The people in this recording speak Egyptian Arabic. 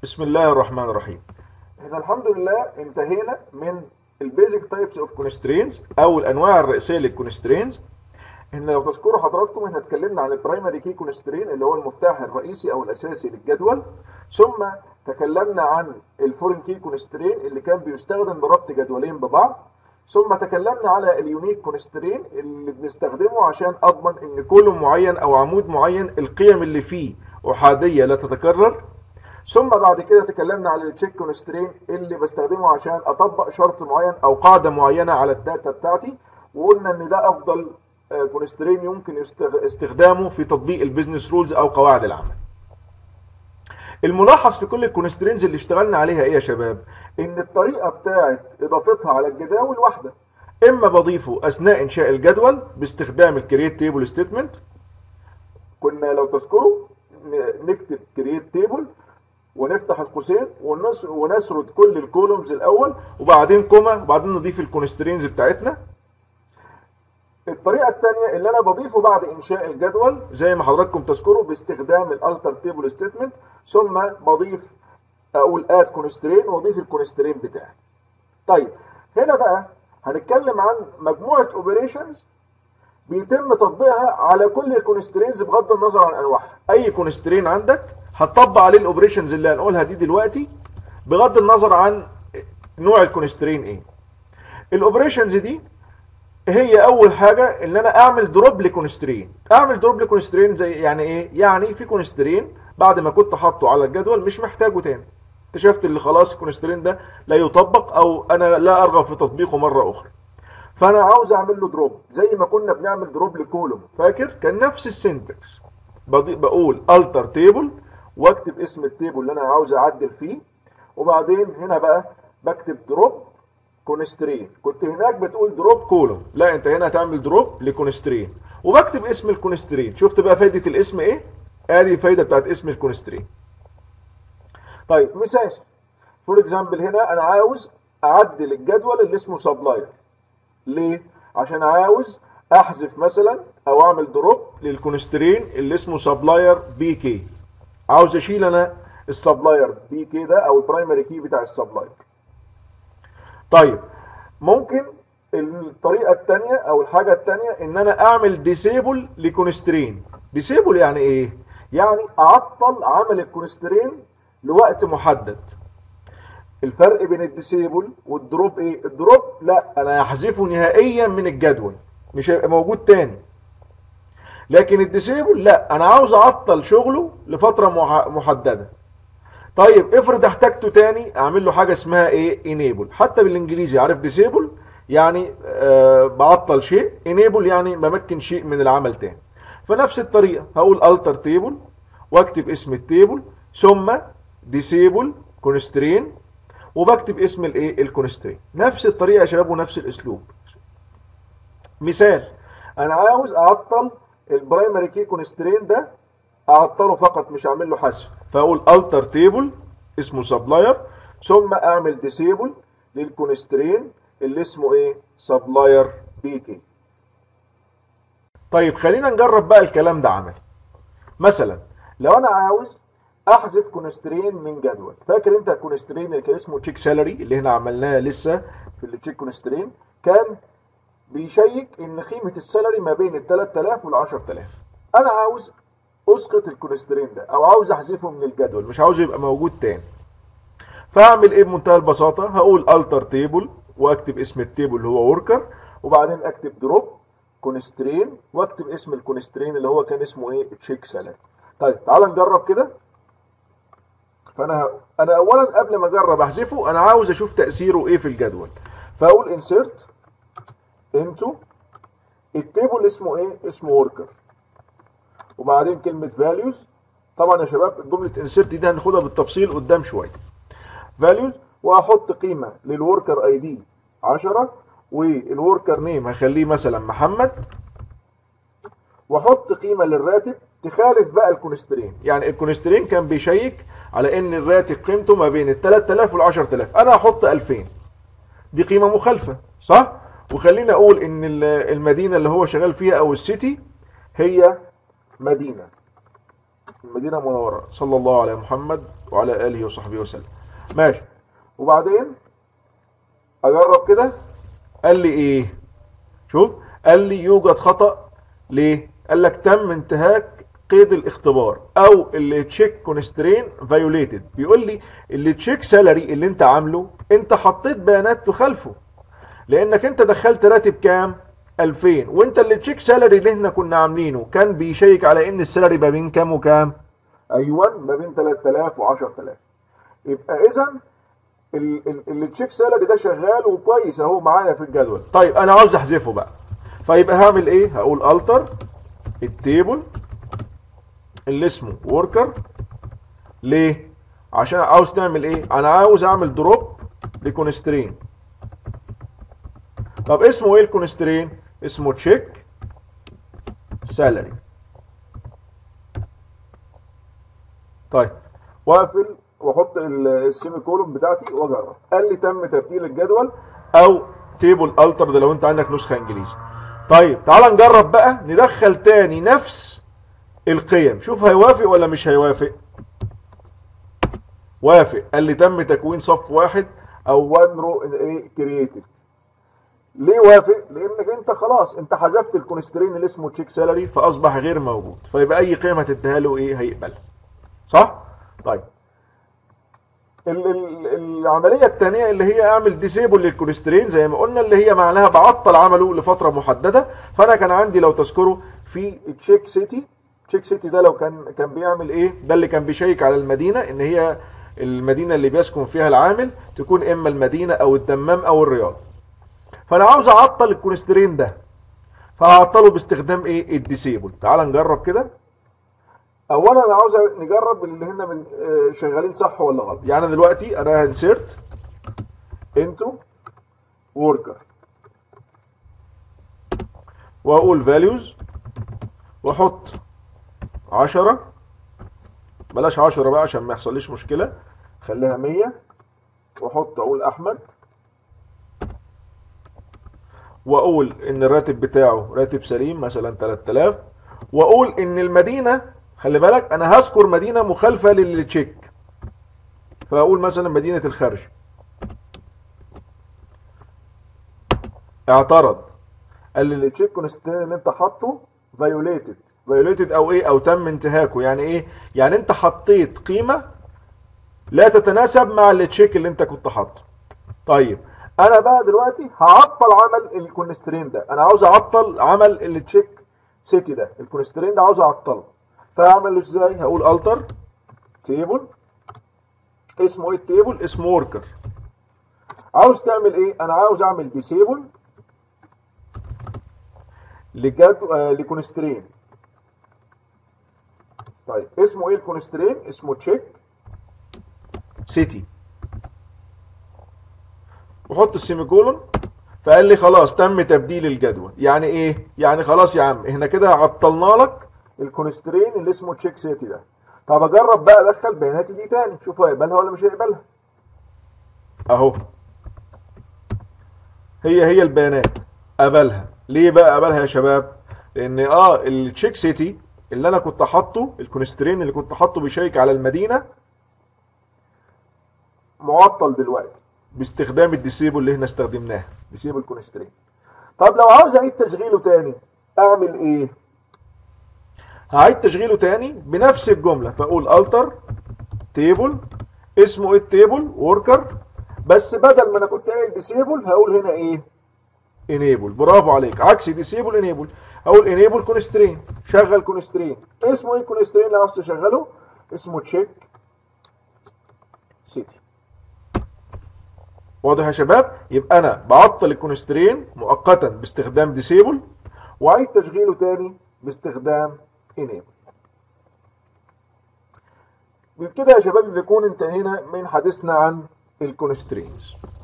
بسم الله الرحمن الرحيم احنا الحمد لله انتهينا من البيزك تايبس اوف كونسترينز او الانواع الرئيسيه للكونسترينز ان لو تذكروا حضراتكم احنا اتكلمنا عن البرايمري كي كونسترين اللي هو المفتاح الرئيسي او الاساسي للجدول ثم تكلمنا عن الفورين كي كونسترين اللي كان بيستخدم بربط جدولين ببعض ثم تكلمنا على اليونيك كونسترين اللي بنستخدمه عشان اضمن ان كولوم معين او عمود معين القيم اللي فيه احاديه لا تتكرر ثم بعد كده تكلمنا على التشيك كونسترين اللي بستخدمه عشان اطبق شرط معين او قاعده معينه على الداتا بتاعتي وقلنا ان ده افضل كونسترين يمكن استخدامه في تطبيق البيزنس رولز او قواعد العمل الملاحظ في كل الكونسترينز اللي اشتغلنا عليها ايه يا شباب ان الطريقه بتاعه اضافتها على الجداول واحده اما بضيفه اثناء انشاء الجدول باستخدام الكرييت تيبل ستيتمنت كنا لو تذكروا نكتب كرييت تيبل ونفتح القوسين ونسرد كل الكولومز الاول وبعدين كوما وبعدين نضيف الكونسترينز بتاعتنا الطريقه الثانيه اللي انا بضيفه بعد انشاء الجدول زي ما حضراتكم تذكروا باستخدام الالتر تيبل ستيتمنت ثم بضيف اقول اد كونسترين واضيف الكونسترين بتاعي طيب هنا بقى هنتكلم عن مجموعه اوبريشنز بيتم تطبيقها على كل الكونسترينز بغض النظر عن انواعها اي كونسترين عندك هتطبق عليه الاوبريشنز اللي هنقولها دي دلوقتي بغض النظر عن نوع الكونسترين ايه الاوبريشنز دي هي اول حاجه ان انا اعمل دروب لكونسترين اعمل دروب لكونسترين زي يعني ايه يعني في كونسترين بعد ما كنت حاطه على الجدول مش محتاجه تاني اكتشفت اللي خلاص الكونسترين ده لا يطبق او انا لا ارغب في تطبيقه مره اخرى فانا عاوز اعمل له دروب زي ما كنا بنعمل دروب لكولوم فاكر كان نفس السنتكس بقول التر تيبل واكتب اسم التيبل اللي انا عاوز اعدل فيه وبعدين هنا بقى بكتب دروب كونسترين كنت هناك بتقول دروب كولوم لا انت هنا هتعمل دروب لكونسترين وبكتب اسم الكونسترين شفت بقى فايده الاسم ايه ادي الفايده بتاعت اسم الكونسترين طيب مثال فور اكزامبل هنا انا عاوز اعدل الجدول اللي اسمه سبلاير ليه عشان عاوز احذف مثلا او اعمل دروب للكونسترين اللي اسمه سبلاير بي كي عاوز اشيل انا السبلاير بي كي ده او البرايمري كي بتاع السبلاير طيب ممكن الطريقه الثانيه او الحاجه الثانيه ان انا اعمل ديسيبل لكونسترين ديسيبل يعني ايه يعني اعطل عمل الكونسترين لوقت محدد الفرق بين الديسيبل والدروب ايه الدروب لا انا هحذفه نهائيا من الجدول مش هيبقى موجود تاني لكن الديسيبل لا انا عاوز اعطل شغله لفتره محدده طيب افرض احتاجته تاني اعمل له حاجه اسمها ايه انيبل حتى بالانجليزي عارف ديسيبل يعني آه بعطل شيء انيبل يعني بمكن شيء من العمل تاني فنفس الطريقه هقول التر تيبل واكتب اسم التيبل ثم ديسيبل كونسترين وبكتب اسم الايه الكونسترين نفس الطريقه يا شباب ونفس الاسلوب مثال انا عاوز اعطل البرايمري كي كونسترين ده اعطله فقط مش هعمل له حذف فاقول التر تيبل اسمه سبلاير ثم اعمل ديسيبل للكونسترين اللي اسمه ايه سبلاير بي كي طيب خلينا نجرب بقى الكلام ده عملي مثلا لو انا عاوز احذف كونسترين من جدول فاكر انت الكونسترين اللي كان اسمه تشيك سالري اللي هنا عملناها لسه في التشيك كونسترين كان بيشيك ان قيمه السالري ما بين ال 3000 وال 10000 انا عاوز اسقط الكوليسترين ده او عاوز احذفه من الجدول مش عاوزه يبقى موجود تاني فاعمل ايه بمنتهى البساطه هقول التر تيبل واكتب اسم التيبل اللي هو وركر وبعدين اكتب دروب كونسترين واكتب اسم الكونسترين اللي هو كان اسمه ايه تشيك سالري طيب تعال نجرب كده فانا انا اولا قبل ما اجرب احذفه انا عاوز اشوف تاثيره ايه في الجدول فاقول انسيرت انتو التيبل اسمه ايه اسمه وركر وبعدين كلمه فاليوز طبعا يا شباب جمله انسيرت دي هناخدها بالتفصيل قدام شويه فاليوز واحط قيمه للوركر اي دي 10 والوركر نيم هخليه مثلا محمد واحط قيمه للراتب تخالف بقى الكونسترين يعني الكونسترين كان بيشيك على ان الراتب قيمته ما بين ال 3000 وال 10000 انا هحط 2000 دي قيمه مخالفه صح وخلينا اقول ان المدينه اللي هو شغال فيها او السيتي هي مدينه المدينه المنوره صلى الله على محمد وعلى اله وصحبه وسلم ماشي وبعدين اجرب كده قال لي ايه شوف قال لي يوجد خطأ ليه قال لك تم انتهاك قيد الاختبار او اللي تشيك كونسترين فايوليتد بيقول لي اللي تشيك سالري اللي انت عامله انت حطيت بيانات تخالفه لانك انت دخلت راتب كام 2000 وانت اللي تشيك سالري اللي احنا كنا عاملينه كان بيشيك على ان السالري ما بين كام وكام ايوه ما بين 3000 و10000 يبقى اذا اللي تشيك سالري ده شغال وكويس اهو معايا في الجدول طيب انا عاوز احذفه بقى فيبقى هعمل ايه هقول التر التيبل اللي اسمه وركر ليه عشان عاوز تعمل ايه انا عاوز اعمل دروب لكونسترين طب اسمه ايه الكونسترين اسمه تشيك سالري طيب واقفل واحط السيمي كولوم بتاعتي واجرب قال لي تم تبديل الجدول او تيبل التر ده لو انت عندك نسخه انجليزي طيب تعال نجرب بقى ندخل تاني نفس القيم شوف هيوافق ولا مش هيوافق وافق قال لي تم تكوين صف واحد او وان رو ايه كرييتيف ليه وافق لانك انت خلاص انت حذفت الكونسترين اللي اسمه تشيك سالري فاصبح غير موجود فيبقى اي قيمه هتديها له ايه هيقبلها صح طيب ال ال العمليه الثانيه اللي هي اعمل ديسيبل للكونسترين زي ما قلنا اللي هي معناها بعطل عمله لفتره محدده فانا كان عندي لو تذكروا في تشيك سيتي تشيك سيتي ده لو كان كان بيعمل ايه ده اللي كان بيشيك على المدينه ان هي المدينه اللي بيسكن فيها العامل تكون اما المدينه او الدمام او الرياض فانا عاوز اعطل الكونسترين ده فهعطله باستخدام ايه الديسيبل تعال نجرب كده اولا انا عاوز نجرب اللي هنا من شغالين صح ولا غلط يعني دلوقتي انا هنسيرت انتو وركر واقول فاليوز واحط 10 بلاش 10 بقى عشان ما يحصليش مشكله خليها 100 واحط اقول احمد واقول ان الراتب بتاعه راتب سليم مثلا 3000 واقول ان المدينه خلي بالك انا هذكر مدينه مخالفه للتشيك فاقول مثلا مدينه الخرج اعترض قال لي التشيك كونستنت اللي انت حاطه فايوليتد فايوليتد او ايه او تم انتهاكه يعني ايه يعني انت حطيت قيمه لا تتناسب مع التشيك اللي انت كنت حاطه طيب انا بقى دلوقتي هعطل عمل الكونسترين ده انا عاوز اعطل عمل التشيك سيتي ده الكونسترين ده عاوز اعطله فاعمل ازاي هقول التر تيبل اسمه ايه التيبل اسمه وركر عاوز تعمل ايه انا عاوز اعمل ديسيبل لجد آه لكونسترين طيب اسمه ايه الكونسترين اسمه تشيك سيتي وحط السيمي كولون فقال لي خلاص تم تبديل الجدول يعني ايه يعني خلاص يا عم احنا كده عطلنا لك الكونسترين اللي اسمه تشيك سيتي ده طب اجرب بقى ادخل بياناتي دي تاني شوف هيقبلها ولا مش هيقبلها اهو هي هي البيانات قبلها ليه بقى قبلها يا شباب لان اه التشيك سيتي اللي انا كنت حاطه الكونسترين اللي كنت حاطه بيشيك على المدينه معطل دلوقتي باستخدام الديسيبل اللي احنا استخدمناها ديسيبل كونسترين طب لو عاوز اعيد تشغيله تاني اعمل ايه هعيد تشغيله تاني بنفس الجمله فاقول التر تيبل اسمه ايه التيبل وركر بس بدل ما انا كنت قايل ديسيبل هقول هنا ايه انيبل برافو عليك عكس ديسيبل انيبل اقول انيبل كونسترين شغل كونسترين اسمه ايه الكونسترين اللي عاوز تشغله اسمه تشيك سيتي واضح يا شباب يبقى انا بعطل الكونسترين مؤقتا باستخدام ديسيبل واعيد تشغيله تاني باستخدام enable بكده يا شباب بيكون انتهينا من حديثنا عن الكونسترينز